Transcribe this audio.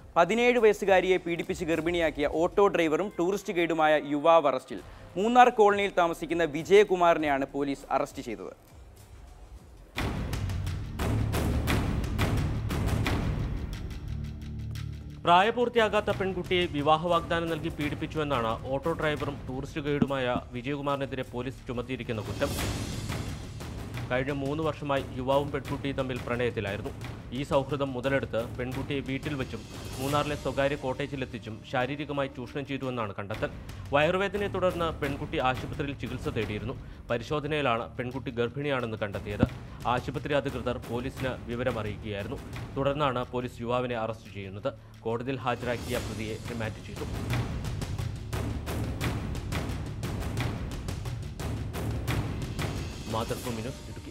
പതിനേഴ് വയസ്സുകാരിയെ പീഡിപ്പിച്ച് ഗർഭിണിയാക്കിയ ഓട്ടോ ഡ്രൈവറും ടൂറിസ്റ്റ് ഗൈഡുമായ യുവാവ് അറസ്റ്റിൽ മൂന്നാർ കോളനിയിൽ താമസിക്കുന്ന വിജയകുമാറിനെയാണ് പോലീസ് അറസ്റ്റ് ചെയ്തത് പ്രായപൂർത്തിയാകാത്ത പെൺകുട്ടിയെ വിവാഹ വാഗ്ദാനം നൽകി പീഡിപ്പിച്ചുവെന്നാണ് ഓട്ടോ ഡ്രൈവറും ടൂറിസ്റ്റ് ഗൈഡുമായ വിജയകുമാറിനെതിരെ പോലീസ് ചുമത്തിയിരിക്കുന്ന കുറ്റം കഴിഞ്ഞ മൂന്ന് വർഷമായി യുവാവും പെൺകുട്ടിയും തമ്മിൽ പ്രണയത്തിലായിരുന്നു ഈ സൗഹൃദം മുതലെടുത്ത് പെൺകുട്ടിയെ വീട്ടിൽ വെച്ചും മൂന്നാറിലെ സ്വകാര്യ കോട്ടേജിലെത്തിച്ചും ശാരീരികമായി ചൂഷണം ചെയ്തുവെന്നാണ് കണ്ടെത്തൽ വയറുവേദനയെ തുടർന്ന് പെൺകുട്ടി ആശുപത്രിയിൽ ചികിത്സ തേടിയിരുന്നു പരിശോധനയിലാണ് പെൺകുട്ടി ഗർഭിണിയാണെന്ന് കണ്ടെത്തിയത് ആശുപത്രി അധികൃതർ പോലീസിന് വിവരം അറിയിക്കുകയായിരുന്നു തുടർന്നാണ് പോലീസ് യുവാവിനെ അറസ്റ്റ് ചെയ്യുന്നത് കോടതിയിൽ ഹാജരാക്കിയ പ്രതിയെ റിമാൻഡ് ചെയ്തു മാതൃഭൂമി ന്യൂസ് ഇടുക്കി